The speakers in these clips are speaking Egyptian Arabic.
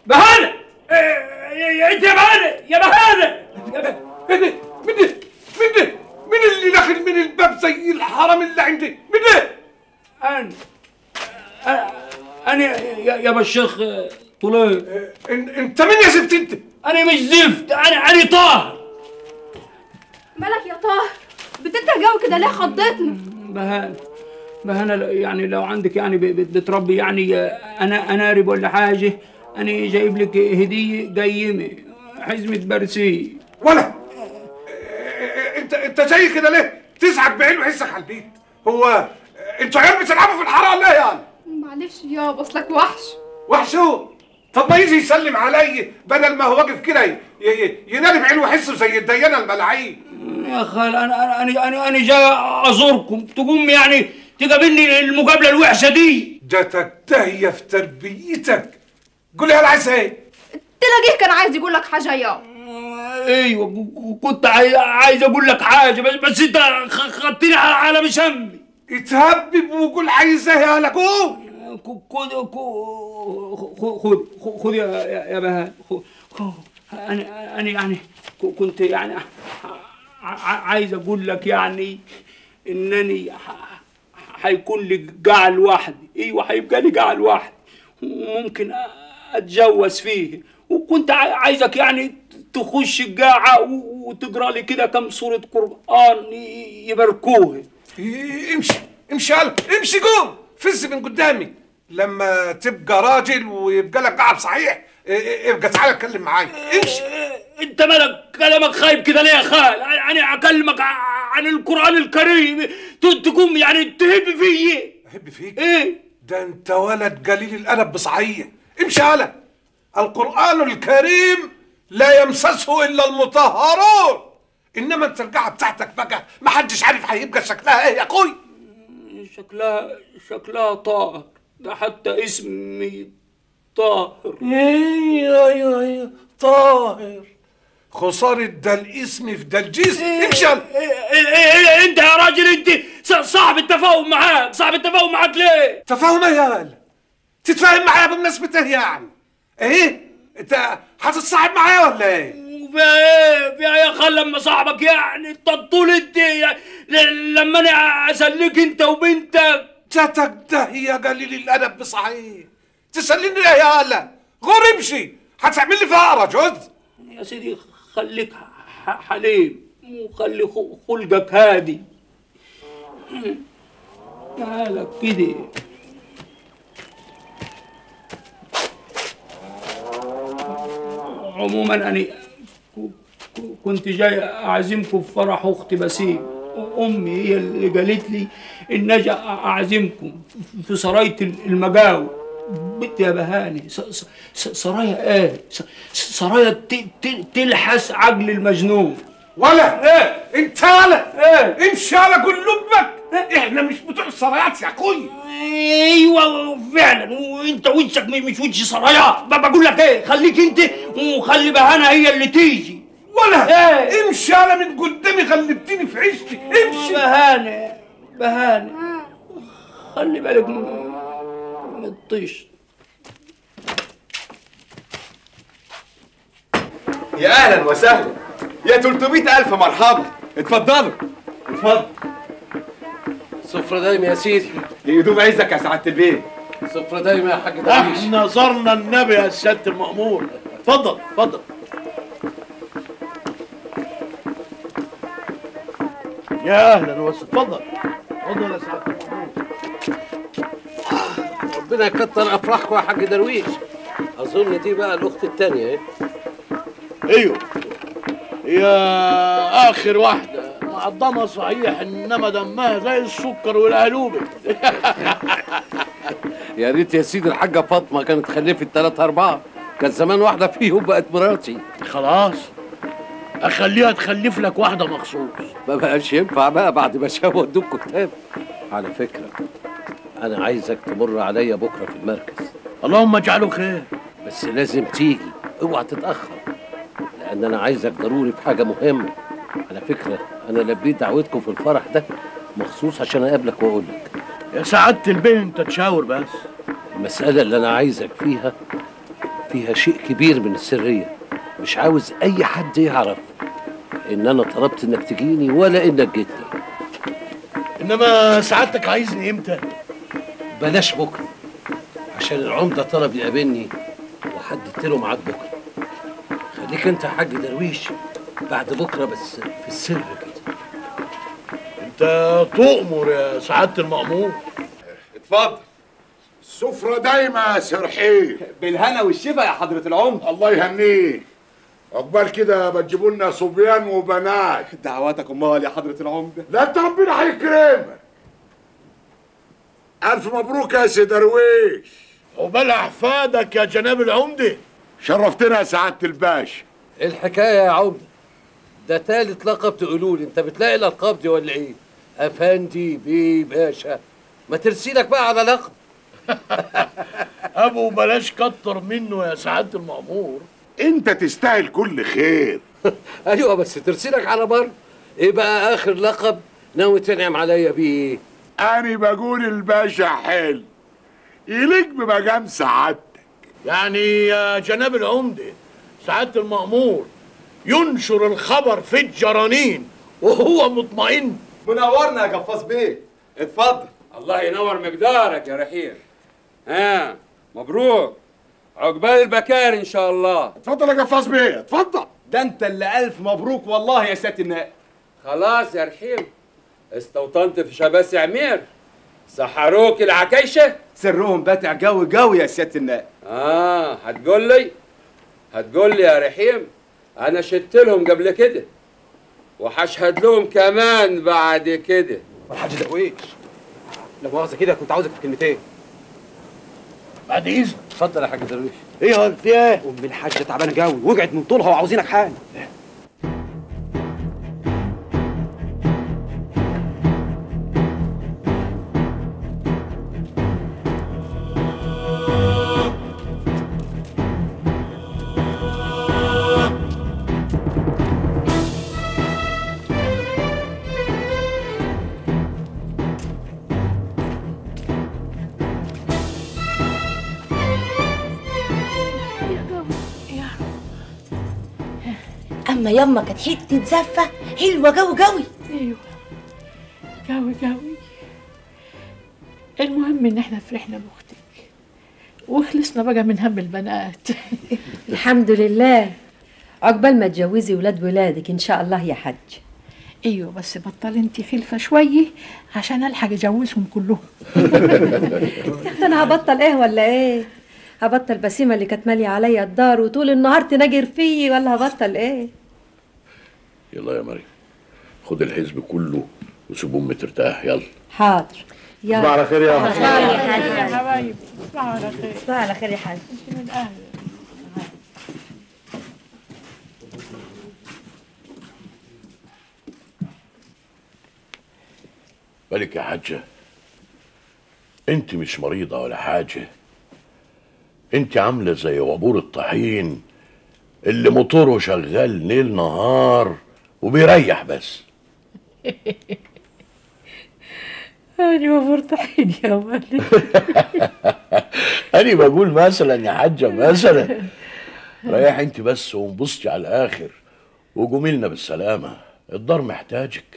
بهانة إيه، انت يا بهانة يا بهانة يا بهانة ايه ده؟ مين ده؟ مين ده؟ مين اللي داخل من الباب زي الحرام اللي عندي؟ مين ده؟ انا انا يا يا بشيخ طليق إن- انت مين يا زفت انت؟ انا مش زفت انا انا طاهر مالك يا طاهر بتنتهي جو كده ليه خضتنا بهانة بهانة ل- يعني لو عندك يعني ب- بت- بتربي يعني انا انارب ولا حاجة انا جايب لك هدية قيمة حزمة برسي ولا إيه، انت انت جاي كده ليه؟ تزعج بعين وحسك على البيت هو انتوا عيال بتلعبوا في الحاره ولا ايه يعني؟ معلش يابا اصلك وحش وحشو طب ما يجي يسلم علي بدل ما هو واقف كده ي- ي- ينادي بعين وحسه زي الديانه الملاعين يا خال انا انا انا انا جاي ازوركم تقوم يعني تقابلني المقابلة الوحشة دي جاتك داهيه في تربيتك قول لي هل عايز ايه؟ تلاقيه كان عايز يقول لك حاجه يابا ايوه ك- كنت عاي- عايز اقول لك حاجه بس بس انت خ- خدتني على على مشمي اتهبب وقول عايز ايه يا لقوم ك- خد خد خد خد خد يا يا يا بهاء خد- خد. انا انا يعني ك- كنت يعني ع- ع- عايز اقول لك يعني انني ح- هيكون لي قاع لوحدي ايوه هيبقى لي قاع لوحدي وممكن أ- اتجوز فيه وكنت ع- عايزك يعني تخش القاعة و- وتقرا لي كده كم سورة قرآن ي- يباركوه إيه، امشي امشي يلا امشي قوم فز من قدامي لما تبقى راجل ويبقى لك قعد صحيح إيه، إيه، ابقى تعالى اتكلم معايا امشي انت مالك كلامك خايب كده ليه يا خال انا اكلمك ع- عن القرآن الكريم ت- تقوم يعني تهب فيي احب فيك ايه ده انت ولد قليل الادب بصحيح امشي يلا القران الكريم لا يمسسه الا المطهرون انما انت القاعه بتاعتك بقى ما حدش عارف هيبقى شكلها ايه يا اخوي شكلها شكلها طاهر ده حتى اسمي طاهر ايوه ايوه ايوه طاهر خسارة ده الاسم في ده الجسم امشي يلا إيه إيه إيه انت يا راجل انت ص- صعب التفاهم معاك صعب التفاهم معاك ليه تفاهم ايه يا ولد تتفاهم معايا بمناسبة ايه يعني ايه انت هتتصاحب معايا ولا ايه وفيها ايه فيها ايه خل لما صاحبك يعني تطول انت يعني ل- لما انا اسليك انت وبنتك جاتك ده يا قليل الادب بصحيح تسليني ايه يا هلا غور امشي هتعمل لي فقره جوز يا سيدي خليك ح- حليم وخلي خ- خلقك هادي مالك كده عموما انا ك- ك- كنت جاي اعزمكم في فرح اختي بسيم امي هي اللي قالت لي ان اجي اعزمكم في سرايه المجاوي بنت يا بهاني س- س- س- سرايا ايه س- س- سرايا ت- ت- تلحس عقل المجنون ولا ايه انت يالا ايه امشي يالا قول لامك احنا مش بتوع السرايات يا اخوي ايوه فعلا وانت وشك م- مش وش سرايا ب- بقول لك ايه خليك انت وخلي بهانة هي اللي تيجي ولا ايه امشي يالا من قدامي غلبتني في عيشتي امشي بهانة بهانة خلي بالك من من الطيش يا اهلا وسهلا يا 300 الف مرحبا اتفضلوا اتفضل سفرة دايما يا سيدي يدوم عزك يا سعاده البيت سفرة دايما يا حاج درويش احنا زرنا النبي يا سياده المأمور اتفضل اتفضل يا اهلا وسهلا اتفضل اتفضل يا سعاده المأمور ربنا يكتر افراحكم يا حاج درويش اظن دي بقى الاخت التانية ايه ايوه هي اخر واحده معضمه صحيح انما دمها زي السكر والقلوبه يا ريت يا سيدي الحاجة فاطمة كانت خلفت ثلاثة أربعة كان زمان واحدة فيهم بقت مراتي خلاص اخليها تخلف لك واحده مخصوص ما بقاش ينفع بقى بعد ما شافوا ودوك كتاب على فكرة أنا عايزك تمر عليا بكرة في المركز اللهم اجعله خير بس لازم تيجي اوعى تتأخر لأن أنا عايزك ضروري في حاجة مهمة على فكرة أنا لبيت دعوتكم في الفرح ده مخصوص عشان أقابلك وأقول لك يا سعاده البيه انت تشاور بس المسألة اللي أنا عايزك فيها فيها شيء كبير من السرية مش عاوز أي حد يعرف إن أنا طلبت إنك تجيني ولا إنك جيتني انما سعادتك عايزني امتى بلاش بكرة عشان العمدة طلب يقابلني وحددت له ميعاد بكرة خليك أنت يا حاج درويش بعد بكرة بس في السر كده انت تؤمر يا سعاده المأمور اتفضل السفرة دايما يا سرحين بالهنا والشفا يا حضرة العمدة الله يهنيه عقبال كده بتجيبوا لنا صبيان وبنات دعواتك امال يا حضرة العمدة لا انت ربنا هيكرمك الف مبروك يا سي درويش عقبال احفادك يا جناب العمده شرفتنا يا سعاده الباشا إيه الحكاية يا عمدة ده تالت لقب تقولوا لي أنت بتلاقي الألقاب دي ولا إيه؟ أفندي بيه باشا ما ترسيلك بقى على لقب ابو بلاش كتر منه يا سعاده المأمور انت تستاهل كل خير ايوه بس ترسيلك على بر ايه بقى اخر لقب ناوي تنعم عليا بيه انا بقول الباشا حلو يليق بمقام سعادتك يعني يا جناب العمده سعاده المأمور ينشر الخبر في الجرانين وهو مطمئن منورنا يا قفاص بيه اتفضل الله ينور مقدارك يا رحيم ها مبروك عقبال البكار ان شاء الله اتفضل يا قفاص بيه اتفضل ده انت اللي الف مبروك والله يا سيادة النائب خلاص يا رحيم استوطنت في شباس عمير سحروك العكايشه سرهم باتع قوي قوي يا سيادة النائب اه هتقول لي هتقول لي يا رحيم انا شدت لهم قبل كده وهشهد لهم كمان بعد كده والحاج درويش لا مؤاخذة كده كنت عاوزك في كلمتين بعد اذن اتفضل يا حاج درويش ايه يا ولد في ايه؟ ام الحاجة تعبانة قوي وقعت من طولها وعاوزينك حالا اما يما كانت حته زفه حلوه قوي قوي ايوه قوي قوي المهم ان احنا فرحنا باختك وخلصنا بقى من هم البنات الحمد لله عقبال ما تجوزي ولاد ولادك ان شاء الله يا حج ايوه بس بطل انت خلفه شويه عشان الحق اجوزهم كلهم يا اختي انا هبطل ايه ولا ايه هبطل بسيمه اللي كانت ماليه عليا الدار وطول النهار تناجر فيي ولا هبطل ايه يلا يا مريم خد الحزب كله وسيب امي ترتاح يلا حاضر يا تصبح على خير يا تصبح على خير يا حبايبي تصبحوا على خير تصبح على خير يا حاج انت من اهل بالك يا حاجة انت مش مريضة ولا حاجة انت عاملة زي وابور الطحين اللي موتوره شغال ليل نهار وبيريح بس انا وفرتحين يا ولد انا بقول مثلا يا حاجة مثلا ريح انت بس وانبسطي على الاخر وقومي لنا بالسلامة الدار محتاجك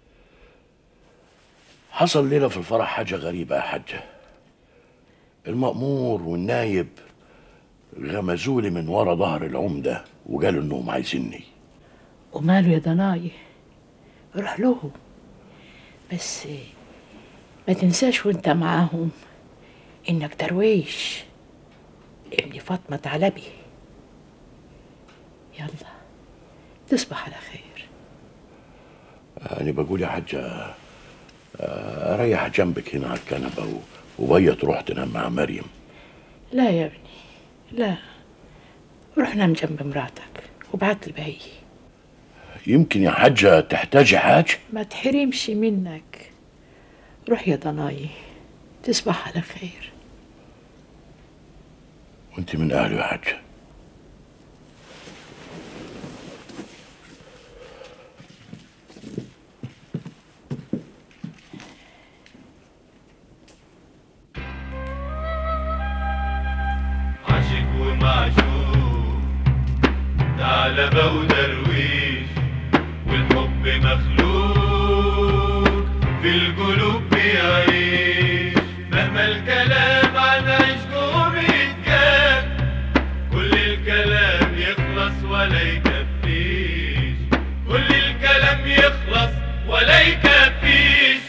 حصل ليلة في الفرح حاجة غريبة يا حاجة المأمور والنايب غمزولي من ورا ظهر العمدة وقالوا انهم عايزيني وماله يا ضناي روح لهم بس ما تنساش وانت معاهم انك درويش ابن فاطمة علبي يلا تصبح على خير أنا بقول يا حاجة آه، أريح جنبك هنا على الكنبة و- وبيا تروح تنام مع مريم لا يا ابني لا روح نام جنب مراتك وابعت لي بهي يمكن يا حاجة تحتاجي حاجة ما تحرمش منك روح يا ضناي تصبح على خير وانت من أهله يا حاجة عاشق ومعشوق ثعلبة ودرويش والحب مخلوق في القلوب بيعيش مهما الكلام عن عشقهم يتقال كل الكلام يخلص ولا يكفيش كل الكلام يخلص ولا يكفيش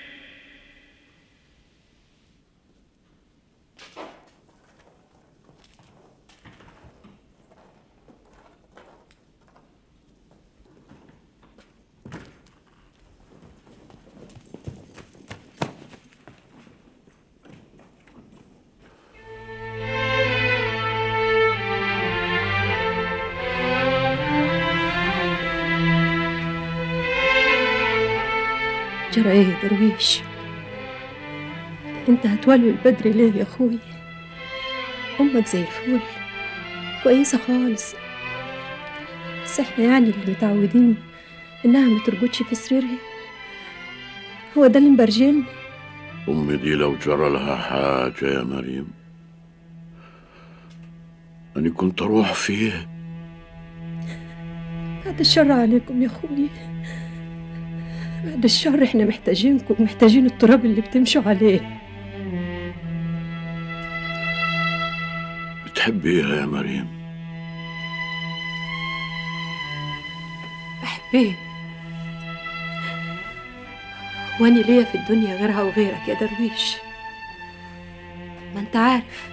جرى ايه يا درويش انت هتولي البدر ليه يا اخوي امك زي الفل كويسه خالص بس احنا يعني اللي متعودين انها ما ترقدش في سريرها هو ده اللي مبرجلني أمي دي لو جرى لها حاجة يا مريم أنا كنت أروح فيه بعد الشر عليكم يا اخوي بعد الشر احنا محتاجينكم محتاجين التراب اللي بتمشوا عليه بتحبيها يا مريم بحبيه واني ليا في الدنيا غيرها وغيرك يا درويش ما انت عارف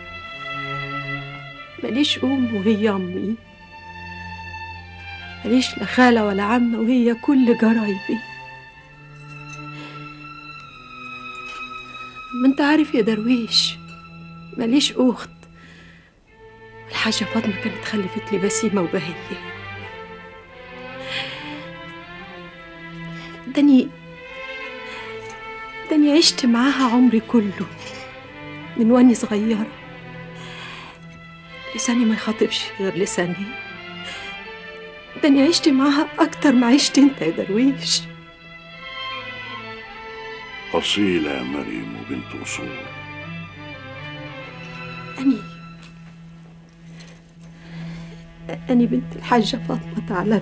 ماليش ام وهي امي ماليش لا خاله ولا عمه وهي كل جرايبي ما انت عارف يا درويش ماليش اخت الحاجه فاطمه كانت خلفت لي بسيمه وبهيه داني داني عشت معاها عمري كله من واني صغيرة لساني ما يخاطبش غير لساني داني عشت معاها أكتر ما عشت أنت يا درويش أصيلة يا مريم وبنت أصول أني أني بنت الحاجة فاطمة ثعلبة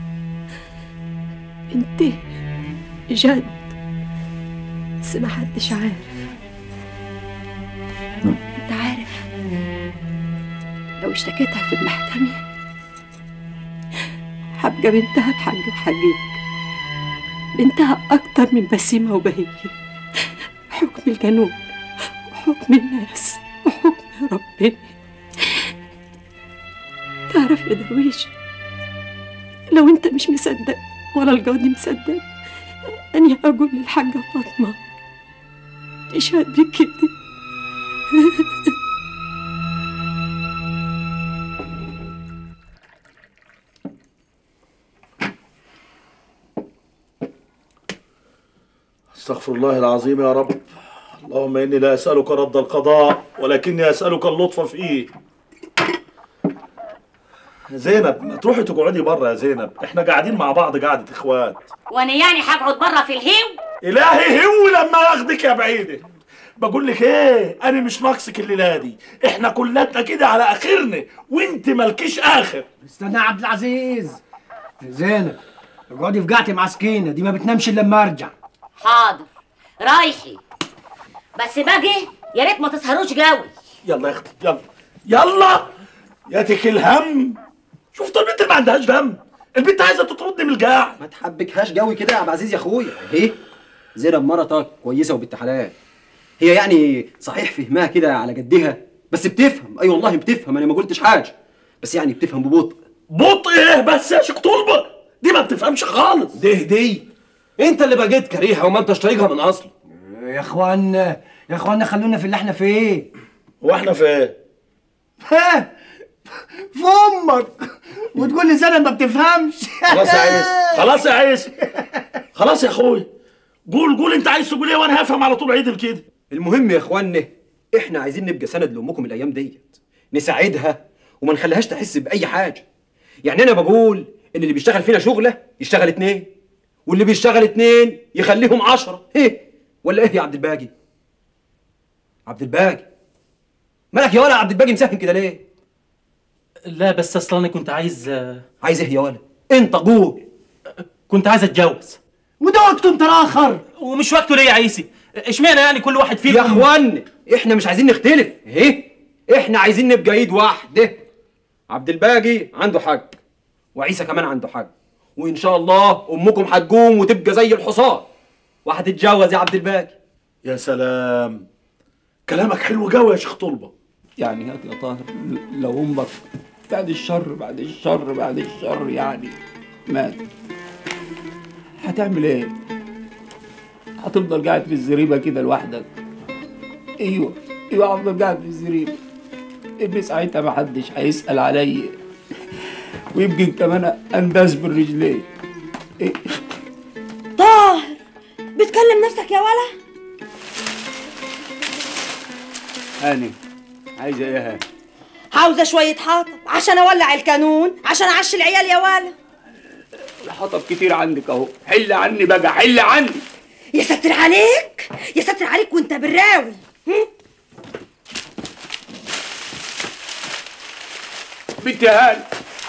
بنتي جد بس ما حدش عارف انت عارف لو اشتكيتها في المحكمة هبقى بنتها بحج وحجيج بنتها أكتر من بسيمة وبهية حكم القانون وحكم الناس وحكم ربنا تعرف يا درويش لو انت مش مصدق ولا القاضي مصدق أني أقول للحاجة فاطمة تشهد بكده استغفر الله العظيم يا رب اللهم إني لا أسألك رد القضاء ولكني أسألك اللطف فيه زينب ما تروحي تقعدي بره يا زينب احنا قاعدين مع بعض قعدة اخوات وانا يعني هقعد بره في الهو الهي هو لما ياخدك يا بعيدة بقول لك ايه انا مش ناقصك الليله دي احنا كلاتنا كده على اخرنا وانت مالكيش اخر استنى يا عبد العزيز زينب اقعدي في قاعتي مع سكينه دي ما بتنامش الا لما ارجع حاضر رايحي بس باجي يا ريت ما تسهروش قوي يلا يا اختي يلا يلا ياتك الهم شفت البنت اللي ما عندهاش دم البنت عايزه تطردني من الجاع ما تحبكهاش قوي كده يا عبد العزيز يا اخويا ايه زينب مرتك كويسه وبنت حلال هي يعني صحيح فهمها كده على جدها بس بتفهم اي والله بتفهم انا ما قلتش حاجه بس يعني بتفهم ببطء بطء ايه بس يا شيخ طلبه دي ما بتفهمش خالص ده دي انت اللي بقيت كريهه وما انتش طايقها من اصل يا اخوان يا اخوانا خلونا في اللي احنا فيه هو احنا في ايه ها في امك وتقول لي زينب ما بتفهمش خلاص يا عيسى خلاص يا عيسى خلاص يا اخوي قول قول انت عايز تقول ايه وانا هفهم على طول عيد كده المهم يا اخوانا احنا عايزين نبقى سند لامكم الايام ديت نساعدها وما نخليهاش تحس باي حاجه يعني انا بقول ان اللي بيشتغل فينا شغله يشتغل اتنين واللي بيشتغل اتنين يخليهم عشرة ايه ولا ايه يا عبد الباقي عبد الباقي مالك يا ولا عبد الباقي مساهم كده ليه لا بس اصلا انا كنت عايز عايز ايه يا ولد انت قول كنت عايز اتجوز وده وقته انت الاخر ومش وقته ليه يا عيسي اشمعنى يعني كل واحد فيكم يا اخوان احنا مش عايزين نختلف ايه احنا عايزين نبقى ايد واحده عبد الباقي عنده حق وعيسى كمان عنده حق وان شاء الله امكم هتقوم وتبقى زي الحصان وهتتجوز يا عبد الباقي يا سلام كلامك حلو قوي يا شيخ طلبه يعني هات يا طاهر لو امك بعد الشر بعد الشر بعد الشر يعني مات هتعمل ايه؟ هتفضل قاعد في الزريبه كده لوحدك ايوه ايوه هفضل قاعد في الزريبه ابني ساعتها محدش هيسال عليا ويمكن كمان انداس بالرجلين إيه؟ طاهر بتكلم نفسك يا ولا هاني عايزه ايه يا هاني؟ عاوزه شويه حاطب عشان اولع الكانون عشان اعشي العيال يا ولا الحطب كتير عندك اهو حل عني بقى حل عني يا ساتر عليك يا ساتر عليك وانت براوي هم؟ بنت يا هاني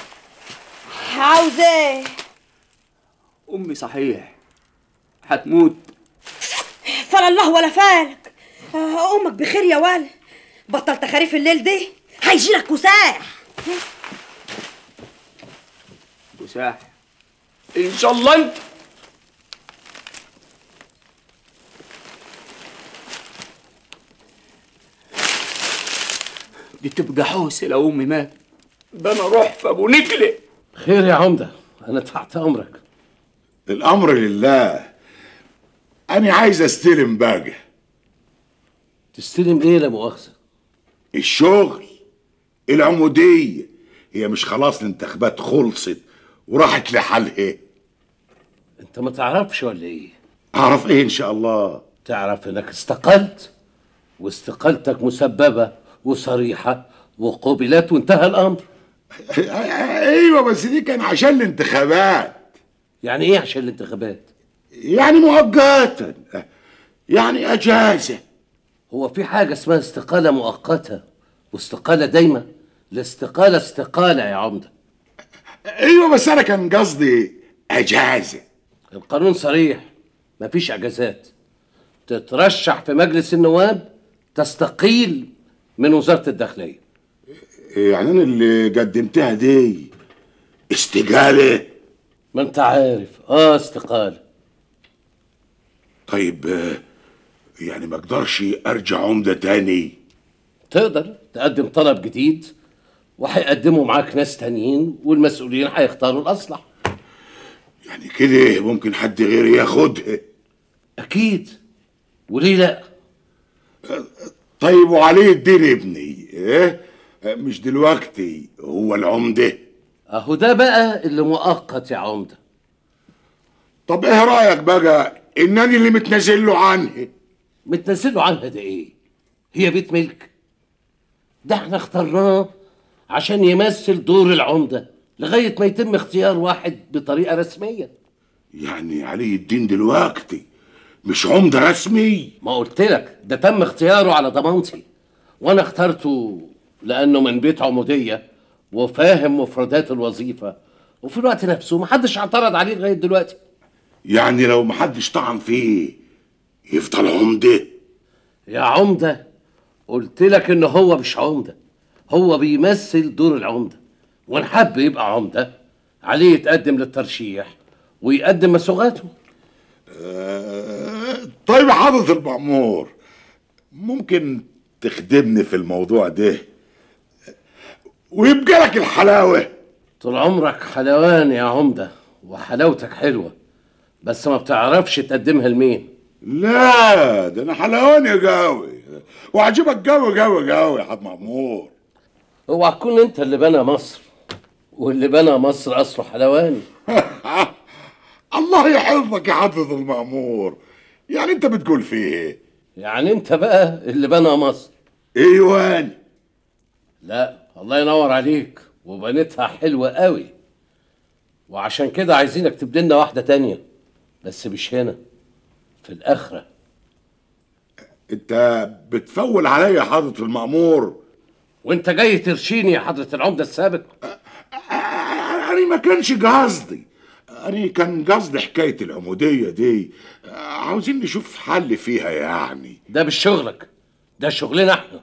عاوزه ايه امي صحيح هتموت فلا الله ولا فالك آه، امك بخير يا ولا بطل تخاريف الليل دي هيجيلك كساح وساح ان شاء الله انت دي تبقى حوسه لو امي مات ده انا اروح في ابو نكله خير يا عمده انا تحت امرك الامر لله انا عايز استلم باقي تستلم ايه لا مؤاخذه الشغل العمودية هي مش خلاص الانتخابات خلصت وراحت لحالها انت ما تعرفش ولا ايه اعرف ايه ان شاء الله تعرف انك استقلت واستقالتك مسببه وصريحه وقبلت وانتهى الامر ايوه بس دي كان عشان الانتخابات يعني ايه عشان الانتخابات يعني مؤقتا يعني اجازه هو في حاجه اسمها استقاله مؤقته واستقاله دايمه الاستقاله استقاله يا عمده ايوه بس انا كان قصدي اجازه القانون صريح مفيش اجازات تترشح في مجلس النواب تستقيل من وزاره الداخليه يعني انا اللي قدمتها دي استقاله ما انت عارف اه استقاله طيب آه، يعني ما اقدرش ارجع عمده تاني تقدر تقدم طلب جديد وهيقدموا معاك ناس تانيين والمسؤولين هيختاروا الاصلح يعني كده ممكن حد غيري ياخدها اكيد وليه لا طيب وعليه الدين ابني ايه مش دلوقتي هو العمده اهو ده بقى اللي مؤقت يا عمده طب ايه رايك بقى انني اللي متنازل له عنه متنزلوا عنها ده ايه هي بيت ملك ده احنا اخترناه عشان يمثل دور العمده لغايه ما يتم اختيار واحد بطريقه رسميه يعني علي الدين دلوقتي مش عمده رسمي ما قلت لك ده تم اختياره على ضمانتي وانا اخترته لانه من بيت عموديه وفاهم مفردات الوظيفه وفي الوقت نفسه محدش اعترض عليه لغايه دلوقتي يعني لو محدش طعن فيه يفضل عمده يا عمده قلت لك ان هو مش عمده هو بيمثل دور العمده وان حب يبقى عمده عليه يتقدم للترشيح ويقدم مسوغاته آه، طيب يا حضرة المأمور ممكن تخدمني في الموضوع ده ويبقى لك الحلاوة طول عمرك حلوان يا عمده وحلاوتك حلوه بس ما بتعرفش تقدمها لمين لا ده انا حلواني قوي وعجبك قوي قوي قوي يا حضرة مأمور اوعى تكون انت اللي بنى مصر واللي بنى مصر اصله حلواني الله يحفظك يا حضرة المأمور يعني انت بتقول فيه ايه يعني انت بقى اللي بنى مصر ايوان لا الله ينور عليك وبنيتها حلوة قوي وعشان كده عايزينك تبني لنا واحدة تانية بس مش هنا في الآخرة انت بتفول عليا يا حضرة المأمور وانت جاي ترشيني يا حضرة العمدة السابق أنا ما كانش قصدي أنا كان قصدي حكاية العمودية دي عاوزين نشوف حل فيها يعني ده مش شغلك ده شغلنا احنا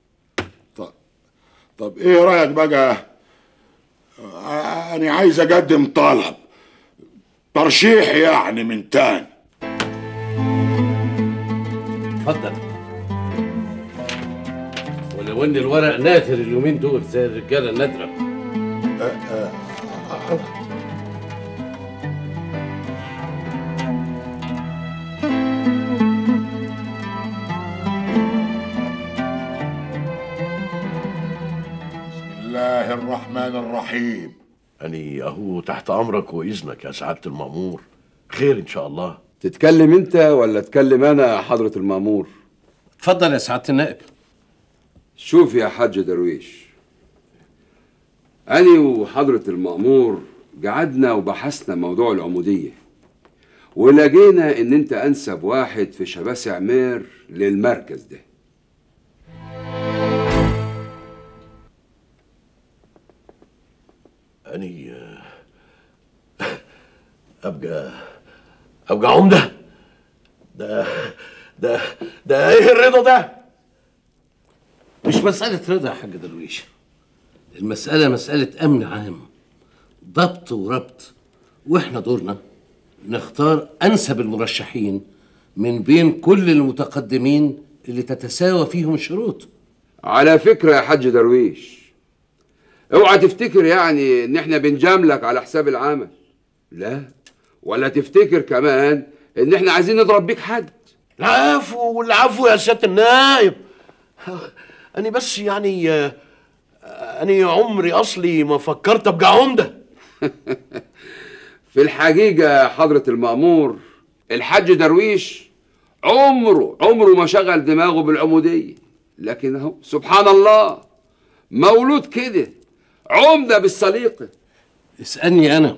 طب إيه رأيك بقى أنا عايز أقدم طلب ترشيح يعني من تاني اتفضل ولو ان الورق نادر اليومين دول زي الرجاله النادره بسم الله الرحمن الرحيم أني أهو تحت أمرك وإذنك يا سعادة المأمور خير إن شاء الله تتكلم انت ولا اتكلم انا يا حضرة المأمور اتفضل يا سعادة النائب شوف يا حاج درويش أنا وحضرة المأمور قعدنا وبحثنا موضوع العمودية ولقينا إن أنت أنسب واحد في شباسع عمير للمركز ده أني آه، أبقى أبقى عمدة ده ده ده إيه الرضا ده مش مسألة رضا يا حاج درويش المسألة مسألة أمن عام ضبط وربط وإحنا دورنا نختار أنسب المرشحين من بين كل المتقدمين اللي تتساوى فيهم الشروط على فكرة يا حاج درويش اوعى تفتكر يعني ان احنا بنجاملك على حساب العمل لا ولا تفتكر كمان ان احنا عايزين نضرب بيك حد العفو والعفو يا سيادة النائب أنا بس يعني آه، أنا عمري أصلي ما فكرت أبقى عمدة في الحقيقة يا حضرة المأمور الحاج درويش عمره عمره ما شغل دماغه بالعمودية لكن اهو سبحان الله مولود كده عمدة بالسليقة اسألني أنا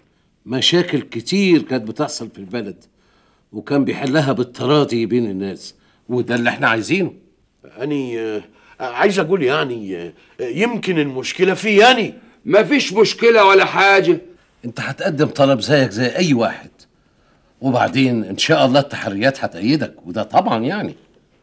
مشاكل كتير كانت بتحصل في البلد وكان بيحلها بالتراضي بين الناس وده اللي احنا عايزينه أني آه، عايز أقول يعني آه، يمكن المشكلة في يعني مفيش مشكلة ولا حاجة انت هتقدم طلب زيك زي أي واحد وبعدين إن شاء الله التحريات هتأيدك وده طبعا يعني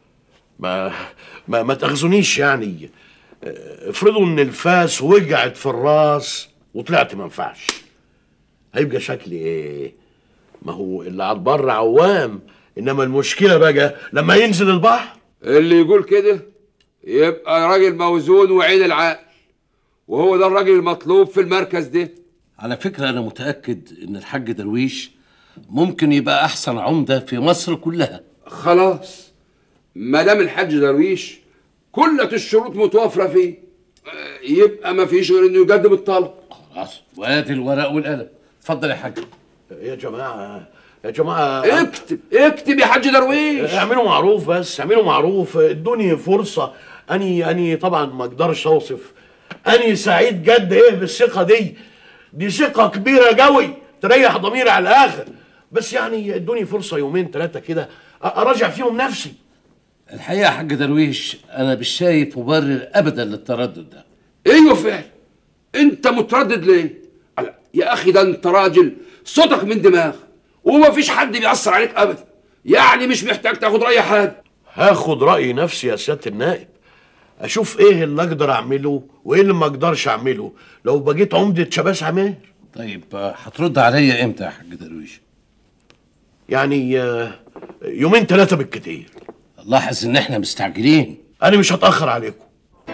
ما ما ما تاخذونيش يعني آه، افرضوا ان الفاس وقعت في الراس وطلعت ما ينفعش هيبقى شكلي ايه ما هو اللي على البر عوام انما المشكله بقى لما ينزل البحر اللي يقول كده يبقى راجل موزون وعين العقل وهو ده الراجل المطلوب في المركز ده على فكرة أنا متأكد إن الحاج درويش ممكن يبقى أحسن عمدة في مصر كلها خلاص ما دام الحاج درويش كلة الشروط متوافرة فيه آه، يبقى ما فيش غير انه يقدم الطلب خلاص وادي الورق والقلم اتفضل يا حاج يا جماعه يا جماعه اكتب اكتب يا حاج درويش اعملوا معروف بس اعملوا معروف ادوني فرصه اني اني طبعا ما اقدرش اوصف اني سعيد جد ايه بالثقه دي دي ثقه كبيره قوي تريح ضميري على الاخر بس يعني ادوني فرصه يومين ثلاثه كده أ- اراجع فيهم نفسي الحقيقة يا حاج درويش أنا مش شايف مبرر أبدا للتردد ده ايوه فعلا انت متردد ليه على- يا اخي ده انت راجل صوتك من دماغ وما فيش حد بيأثر عليك ابدا يعني مش محتاج تاخد رأي حد هاخد راي نفسي يا سياده النائب اشوف ايه اللي اقدر اعمله وايه اللي ما اقدرش اعمله لو بقيت عمده شباس عمير طيب آه، هترد عليا إمتى يا حاج درويش يعني آه، يومين ثلاثه بالكتير لاحظ إن إحنا مستعجلين انا مش هتاخر عليكم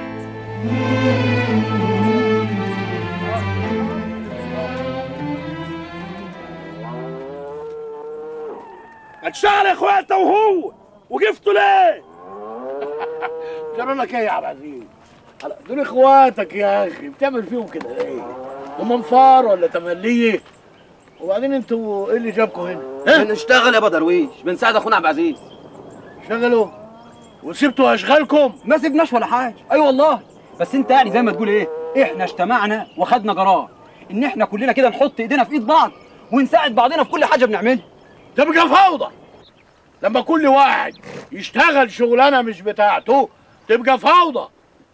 هتشتغل يا اخويا انت وهو وقفتوا ليه؟ جرى لك ايه يا عبد العزيز؟ دول اخواتك يا اخي بتعمل فيهم كده ليه؟ هم انفار ولا تمليه؟ وبعدين انتوا ايه اللي جابكم هنا؟ ها؟ بنشتغل يا بدرويش بنساعد اخونا عبد العزيز شغلوا وسبتوا اشغالكم؟ ما سيبناش ولا حاجه اي أيوة والله بس انت يعني زي ما تقول ايه احنا اجتمعنا وخدنا قرار ان احنا كلنا كده نحط ايدينا في ايد بعض ونساعد بعضنا في كل حاجه بنعملها تبقى فوضى لما كل واحد يشتغل شغلانه مش بتاعته تبقى فوضى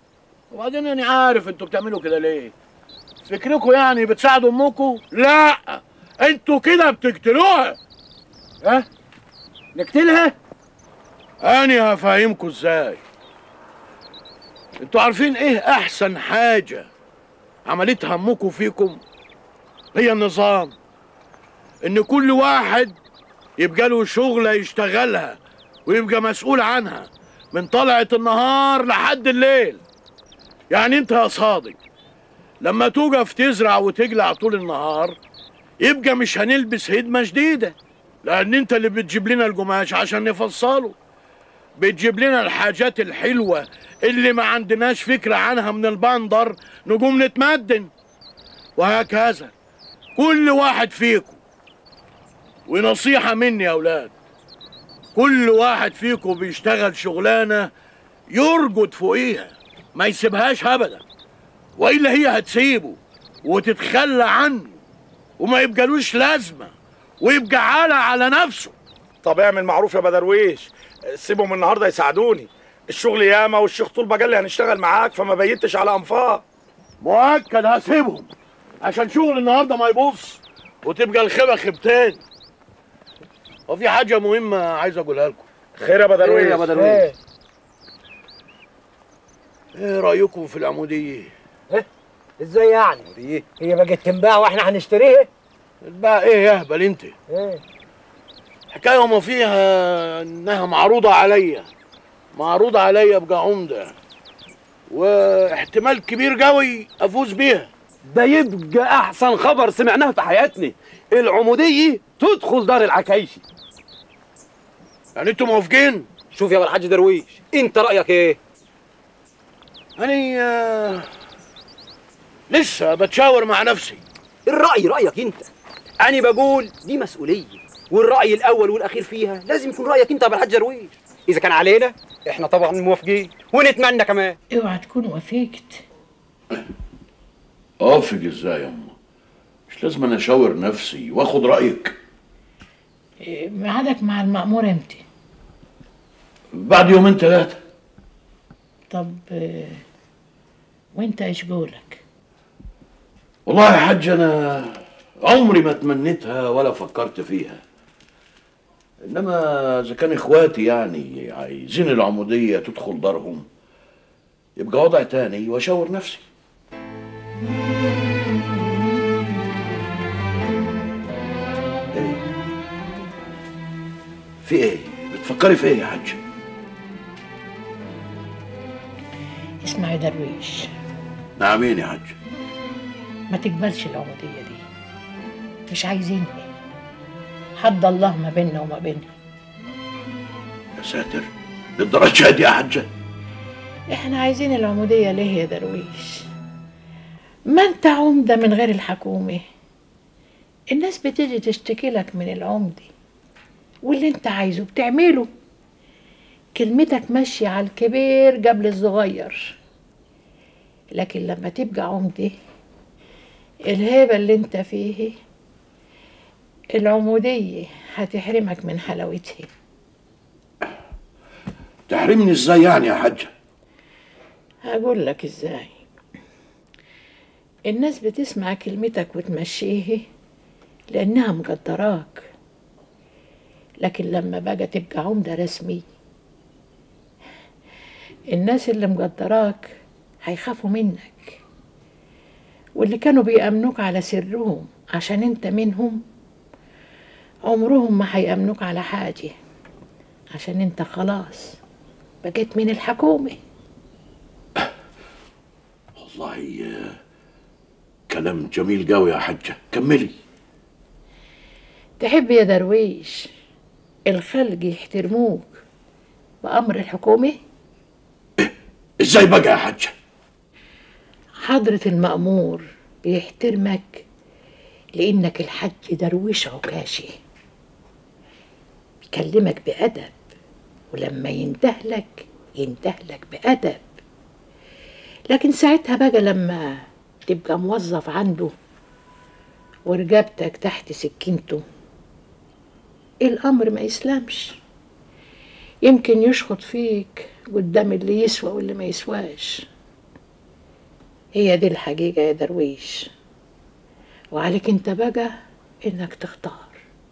وبعدين انا عارف انتوا بتعملوا كده ليه فكركم يعني بتساعدوا امكم لا انتوا كده بتقتلوها ها نقتلها انا هفهمكم ازاي انتوا عارفين ايه احسن حاجه عملتها امكم فيكم هي النظام ان كل واحد يبقى له شغله يشتغلها ويبقى مسؤول عنها من طلعة النهار لحد الليل يعني انت يا صادق لما توقف تزرع وتقلع طول النهار يبقى مش هنلبس هدمة جديدة لأن انت اللي بتجيب لنا القماش عشان نفصله بتجيب لنا الحاجات الحلوة اللي ما عندناش فكرة عنها من البندر نقوم نتمدن وهكذا كل واحد فيكم ونصيحة مني يا أولاد كل واحد فيكم بيشتغل شغلانة يرجد فوقيها ما يسيبهاش أبدا وإلا هي هتسيبه وتتخلى عنه وما يبقالوش لازمة ويبقى عالة على نفسه طب اعمل معروف يا بدرويش سيبهم النهارده يساعدوني الشغل ياما والشيخ طول قال لي هنشتغل معاك فما بيتش على انفاق مؤكد هسيبهم عشان شغل النهارده ما يبص وتبقى الخيبة خيبتين وفي حاجة مهمة عايز أقولها لكم خير يا بدرويش خير يا بدرويش ايه رأيكم في العمودية؟ ازاي يعني؟ هي بقت تنباع واحنا هنشتريها؟ تنباع ايه يا اهبل انت؟ ايه حكاية وما فيها انها معروضة عليا معروضة عليا ابقى عمدة واحتمال كبير قوي افوز بيها ده يبقى احسن خبر سمعناه في حياتنا العموديه تدخل دار العكايشي يعني انتوا موافقين شوف يا الحاج درويش انت رايك ايه أنا آه، لسه بتشاور مع نفسي الراي رايك انت انا بقول دي مسؤوليه والراي الاول والاخير فيها لازم يكون رايك انت يا أبو الحاج درويش اذا كان علينا احنا طبعا موافقين ونتمنى كمان اوعى تكون وافقت اوافق ازاي يا أما مش لازم انا اشاور نفسي واخد رايك إيه، ميعادك مع المأمور امتى؟ بعد يومين ثلاثه طب آه، وانت ايش قولك؟ والله يا حاج انا عمري ما تمنيتها ولا فكرت فيها انما اذا كان اخواتي يعني عايزين العموديه تدخل دارهم يبقى وضع تاني واشاور نفسي ايه في ايه بتفكري في ايه يا حاج اسمع يا درويش نعمين يا حاج ما تقبلش العمودية دي مش عايزينها حد الله ما بيننا وما بينها يا ساتر للدرجه دي يا حاجه احنا عايزين العمودية ليه يا درويش ما انت عمدة من غير الحكومة الناس بتيجي تشتكي لك من العمدة واللي انت عايزه بتعمله كلمتك ماشية على الكبير قبل الصغير لكن لما تبقى عمدة الهيبة اللي انت فيه العمودية هتحرمك من حلاوتها تحرمني ازاي يعني يا حاجه هقول لك ازاي الناس بتسمع كلمتك وتمشيه لانها مقدراك لكن لما بقى تبقى عمدة رسمي الناس اللي مقدراك هيخافوا منك واللي كانوا بيأمنوك على سرهم عشان انت منهم عمرهم ما هيأمنوك على حاجة عشان انت خلاص بقيت من الحكومه والله آه، كلام جميل قوي يا حاجه كملي تحب يا درويش الخلق يحترموك بأمر الحكومة ازاي بقى يا حاجه حضرة المأمور بيحترمك لأنك الحج درويش عكاشي بيكلمك بأدب ولما يندهلك يندهلك بأدب لكن ساعتها بقى لما تبقى موظف عنده ورقبتك تحت سكينته الأمر ما يسلمش يمكن يشخط فيك قدام اللي يسوى واللي ما يسواش هي دي الحقيقة يا درويش وعليك انت بقى انك تختار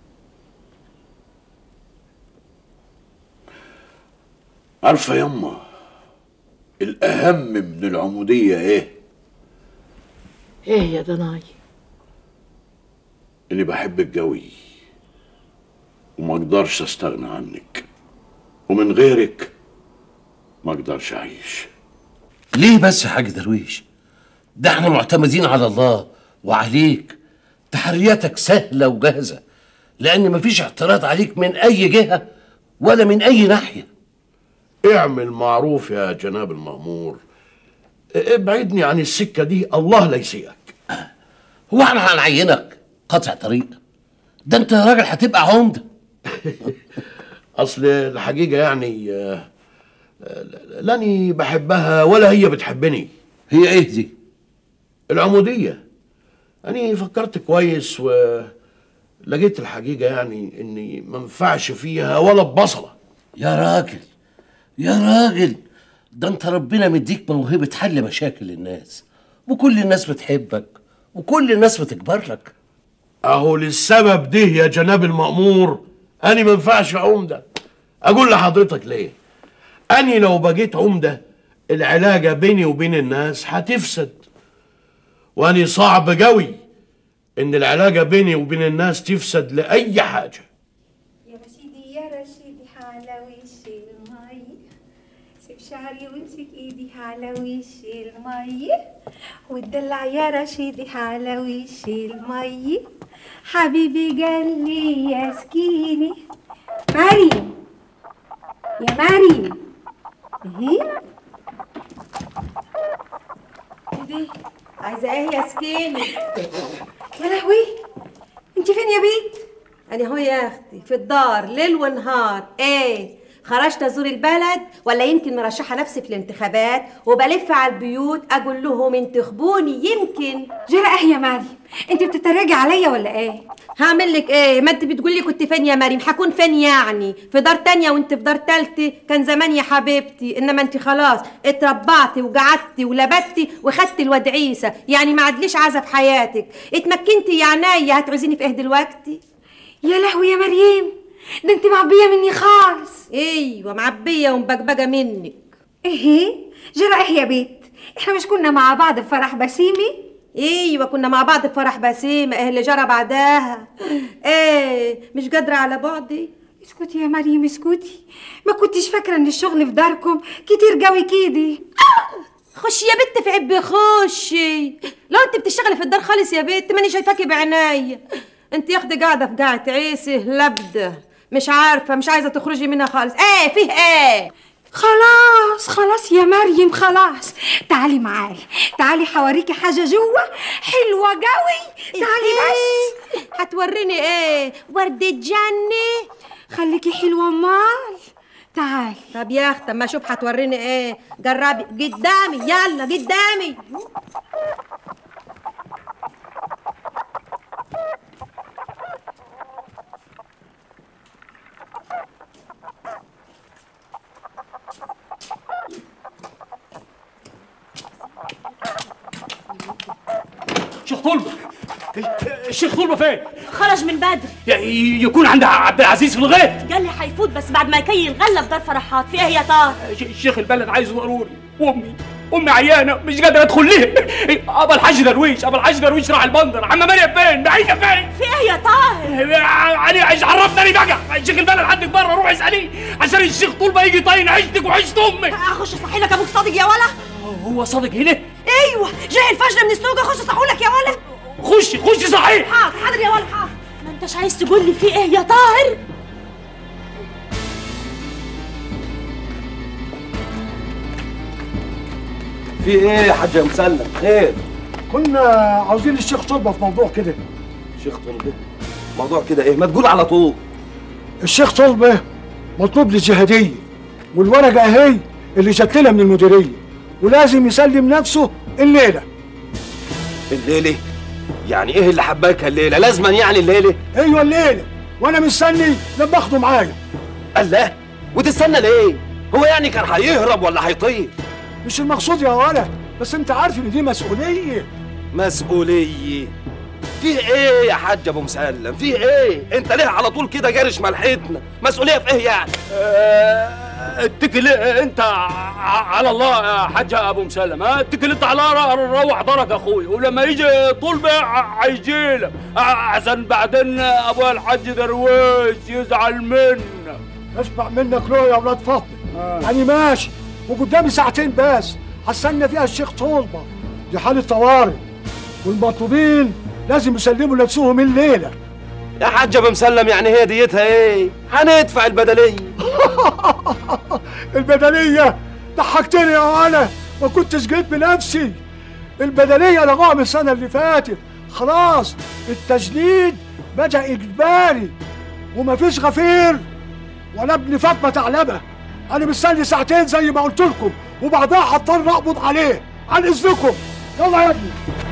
عارفة يما الأهم من العمودية إيه؟ ايه يا ضناي إني بحبك قوي وما أقدرش أستغنى عنك ومن غيرك ما أقدرش أعيش ليه بس يا حاج درويش ده احنا معتمدين على الله وعليك تحرياتك سهلة وجاهزة لأن مفيش اعتراض عليك من أي جهة ولا من أي ناحية اعمل معروف يا جناب المأمور ابعدني عن السكة دي الله لا يسيئك هو احنا هنعينك قطع طريق ده انت يا راجل هتبقى عمدة أصل الحقيقة يعني آه، آه، لاني بحبها ولا هي بتحبني هي ايه دي؟ العمودية أنا فكرت كويس ولقيت الحقيقة يعني إني منفعش فيها ولا ببصلة يا راجل يا راجل ده انت ربنا مديك موهبة حل مشاكل الناس وكل الناس بتحبك وكل الناس بتكبر لك أهو للسبب ده يا جناب المأمور أنا منفعش عمدة أقول لحضرتك ليه أنا لو بقيت عمدة العلاقة بيني وبين الناس هتفسد وأنا صعب قوي إن العلاقة بيني وبين الناس تفسد لأي حاجة يا رشيدي يا رشيدي على وش المي سيب شعري وامسك ايدي على وش المي وتدلع يا رشيدي على وش المي حبيبي قال لي يا سكيني مريم يا مريم ايه دي عايزه ايه يا سكيني يا لهوي انت فين يا بيت انا هو يا اختي في الدار ليل ونهار ايه خرجت ازور البلد ولا يمكن مرشحه نفسي في الانتخابات وبلف على البيوت اقول لهم انتخبوني يمكن جرى ايه يا مريم انت بتتريقي عليا ولا ايه هعمل لك ايه ما انت بتقولي كنت فين يا مريم هكون فين يعني في دار تانية وانت في دار تالتة كان زمان يا حبيبتي انما انت خلاص اتربعتي وقعدتي ولبتي وخدتي الودعيسه يعني ما عادليش عزة في حياتك اتمكنتي يا عينيا هتعوزيني في ايه دلوقتي يا لهوي يا مريم ده انت معبيه مني خالص ايوه معبيه ومبجبجه منك ايه جرى ايه يا بيت احنا مش كنا مع بعض في فرح بسيمي ايوه كنا مع بعض في فرح بسيمه ايه اللي جرى بعدها ايه مش قادره على بعدي اسكتي يا مريم اسكتي ما كنتش فاكره ان الشغل في داركم كتير قوي كده خشي يا بت في عبي خشي لو انت بتشتغلي في الدار خالص يا بت ماني شايفاكي بعينيا انت يا اختي قاعده في قاعه عيسه لبده مش عارفه مش عايزه تخرجي منها خالص ايه فيه ايه خلاص خلاص يا مريم خلاص تعالي معايا تعالي حوريكي حاجة جوه حلوة قوي تعالي بس هتوريني ايه وردة جنة خليكي حلوة امال تعالي طب يا اخت اما اشوف هتوريني ايه جربي قدامي يلا قدامي شيخ طلبة الشيخ طلبة فين؟ خرج من بدري ي- يكون عند عبد العزيز في الغيط قال لي هيفوت بس بعد ما يكي الغله في دار فرحات في ايه يا طه ش- شيخ البلد عايزه ضروري وامي امي عيانه مش قادره ادخل ليه ابا الحاج درويش ابا الحاج درويش راح البندر عم مريم فين بعيده فين في ايه يا طاهر علي ايش عرفتني بقى شيخ البلد عندك بره روح اساليه عشان الشيخ طلبه يجي طاين عيشتك وعيشت امك اخش صحي لك ابوك صادق يا ولا هو صادق هنا ايوه جاي الفجر من السوق اخش صحولك يا ولا خشي خشي صحيح حاضر حاضر يا ولا حاضر ما انتش عايز تقول لي في ايه يا طاهر في ايه يا حاج يا مسلم خير كنا عاوزين الشيخ طلبة في موضوع كده شيخ طلبه موضوع كده ايه ما تقول على طول الشيخ طلبة مطلوب لي جهادية والورقة اهي اللي جات لنا من المديرية ولازم يسلم نفسه الليلة الليله يعني ايه اللي حباك الليله لازما يعني الليله ايوه الليلة وانا مستني لما اخده معايا الله وتستنى ليه هو يعني كان هيهرب ولا هيطير مش المقصود يا ولا بس انت عارف ان دي مسؤوليه مسؤولية فيه ايه يا حاج ابو مسلم فيه ايه انت ليه على طول كده جارش ملحتنا مسؤولية في ايه يعني اتكل انت ع- على الله يا حاج ابو مسلم ها اتكل انت على ر- روح درك يا اخوي ولما يجي طلبه ع- هيجيلك عشان بعدين ابو الحاج درويش يزعل منا اسمع منك له يا اولاد فاطمه انا ماشي وقدامي ساعتين بس هستنى فيها الشيخ طلبه دي حاله طوارئ والمطلوبين لازم يسلموا نفسهم الليله يا حاج ابو مسلم يعني هي ديتها ايه هندفع البدلية البدليه ضحكتني يا ولا ما كنتش جيت بنفسي البدليه لغوها من السنه اللي فاتت خلاص التجنيد بدا اجباري ومفيش غفير ولا ابن فاطمه ثعلبه انا مستني ساعتين زي ما قلت لكم وبعدها هضطر اقبض عليه عن اذنكم يلا يا ابني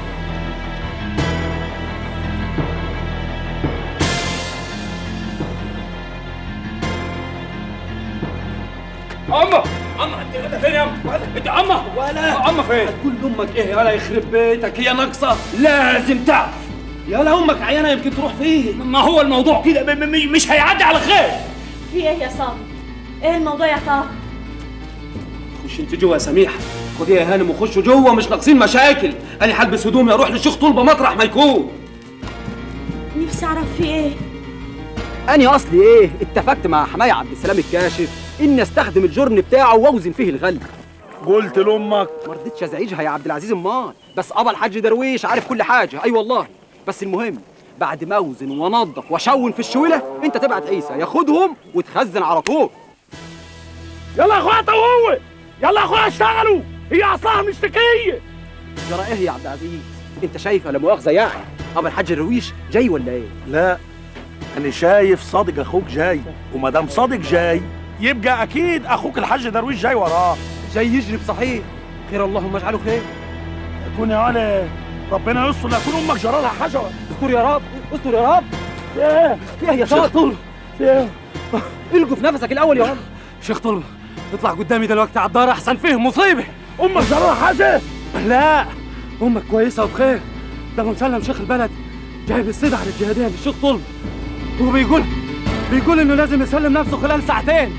اما اما انت انت فين يا اما انت اما ولا اما فين هتقول لامك ايه ولا يخرب بيتك هي ناقصه لازم تعرف يا امك عيانه يمكن تروح فيه ما هو الموضوع كده م- م- مش هيعدي على خير في ايه يا صادق ايه الموضوع يا طه خش انت جوه يا سميحه خديها يا هانم وخشوا جوه مش ناقصين مشاكل انا هلبس هدومي اروح للشيخ طلبه مطرح ما يكون نفسي اعرف في ايه أنا أصلي إيه؟ اتفقت مع حماية عبد السلام الكاشف إني أستخدم الجرن بتاعه وأوزن فيه الغل. قلت لأمك ما رضيتش أزعجها يا عبد العزيز أمال، بس أبا الحاج درويش عارف كل حاجة، أي أيوة والله. بس المهم بعد ما أوزن وأنضف وأشون في الشولة أنت تبعت عيسى ياخدهم وتخزن على طول. يلا يا اخويا هو يلا يا اخويا اشتغلوا هي اصلها مشتكيه جرى إيه يا عبد العزيز؟ أنت شايفة لا مؤاخذة يعني أبا الحاج درويش جاي ولا إيه؟ لا انا شايف صادق اخوك جاي وما دام صادق جاي يبقى اكيد اخوك الحاج درويش جاي وراه جاي يجري بصحيح خير اللهم اجعله خير يكون يا علي ربنا يستر لا يكون امك جرى لها حاجه استر يا رب استر يا رب ايه في ايه يا شيخ طارق طلب في ايه القوا في نفسك الاول يا رب شيخ طلبه اطلع قدامي دلوقتي على الدار احسن فيه مصيبه امك جرى لها حاجه لا امك كويسه وبخير ده ابو مسلم شيخ البلد جايب السدع للجهاديه للشيخ طلب وبيقول بيقول انه لازم يسلم نفسه خلال ساعتين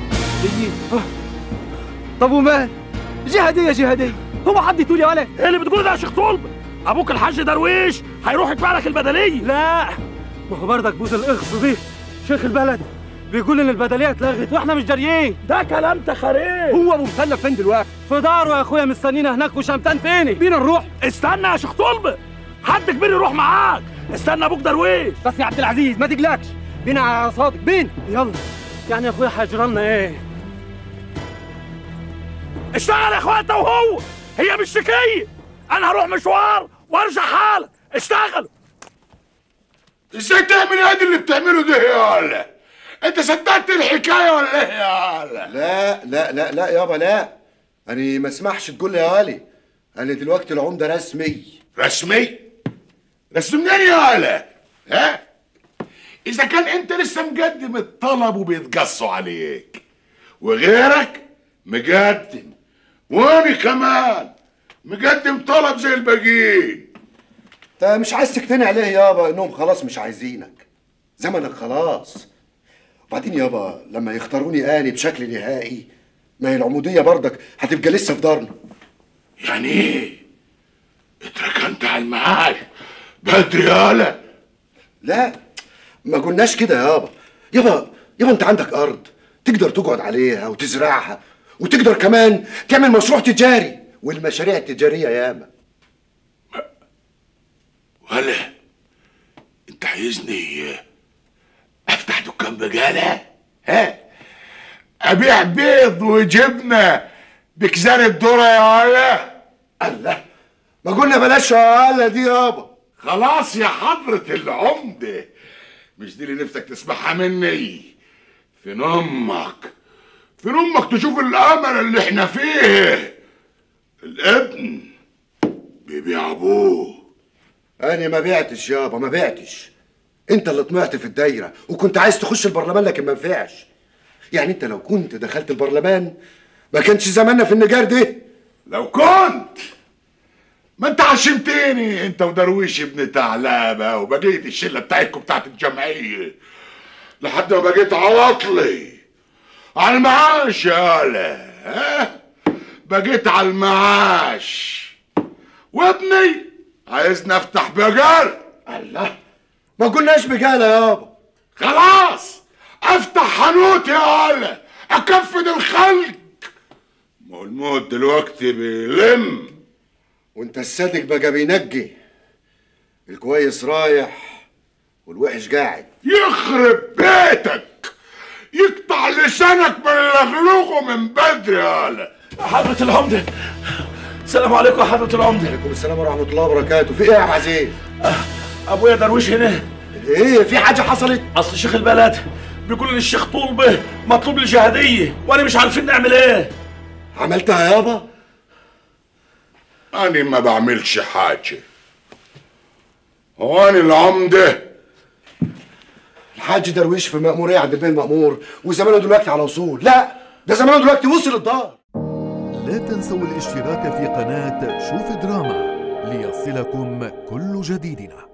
طب ومال جهاديه جهاديه هو حد يقول يا ولد ايه اللي بتقوله ده يا شيخ طلب ابوك الحاج درويش هيروح يدفع لك البدليه لا ما هو برضك بوز الاخص دي شيخ البلد بيقول ان البدليه اتلغت واحنا مش جاريين ده كلام تخاريف هو ابو مسلم فين دلوقتي في داره يا اخويا مستنينا هناك وشمتان فيني بينا نروح استنى يا شيخ طلب حد كبير يروح معاك استنى ابوك درويش بس يا عبد العزيز ما تقلقش بينا يا صادق بين يلا يعني يا اخويا هيجرالنا ايه اشتغل يا اخويا انت وهو هي مش شكيه انا هروح مشوار وارجع حالا اشتغل ازاي تعمل هادي اللي بتعمله ده يا ولا انت صدقت الحكايه ولا ايه يا ولا لا لا لا لا يابا لا انا ما اسمحش تقول لي يا علي انا دلوقتي العمده رسمي رسمي رسمي منين يا ولا ها اذا كان انت لسه مقدم الطلب وبيتقصوا عليك وغيرك مقدم وانا كمان مقدم طلب زي الباقيين انت مش عايز تقتنع ليه يابا انهم خلاص مش عايزينك زمنك خلاص وبعدين يابا لما يختاروني اني بشكل نهائي ما هي العموديه برضك هتبقى لسه في دارنا يعني ايه اتركنت على المعاش بدري يالا لا ما قلناش كده يابا يابا يابا انت عندك ارض تقدر تقعد عليها وتزرعها وتقدر كمان تعمل مشروع تجاري والمشاريع التجاريه ياما ولا انت عايزني افتح دكان بقاله ها ابيع بيض وجبنه بكزان الذره يا ولا الله ما قلنا بلاش يا دي يابا خلاص يا حضرة العمدة مش دي اللي نفسك تسمعها مني فين امك فين امك تشوف الامل اللي احنا فيه الابن بيبيع ابوه انا ما بعتش يابا ما بعتش انت اللي طمعت في الدايره وكنت عايز تخش البرلمان لكن ما نفعش يعني انت لو كنت دخلت البرلمان ما كانش زماننا في النجار ده لو كنت ما انت عشمتني انت ودرويش ابن ثعلبه وبقيت الشله بتاعتكم بتاعت الجمعيه لحد ما بقيت عواطلي على المعاش يا هلا ها بقيت على المعاش وابني عايزني افتح بقال الله ما قلناش بقالة يابا خلاص افتح حانوت يا هلا اكفد الخلق ما هو الموت دلوقتي بيلم وانت الصادق بقى بينجي الكويس رايح والوحش قاعد يخرب بيتك يقطع لسانك من لغلوغه من بدري يا هلا حضرة العمدة السلام عليكم يا حضرة العمدة عليكم السلام ورحمة الله وبركاته في ايه يا عم عزيز؟ ابويا درويش هنا ايه في حاجة حصلت؟ اصل شيخ البلد بيقول ان الشيخ طلبه مطلوب الجهادية وانا مش عارفين نعمل ايه عملتها يابا؟ أنا ما بعملش حاجة هو أنا العمدة الحاج درويش في مأمورية عند البيه المأمور وزمانه دلوقتي على وصول لا ده زمانه دلوقتي وصل الدار لا تنسوا الاشتراك في قناة شوف دراما ليصلكم كل جديدنا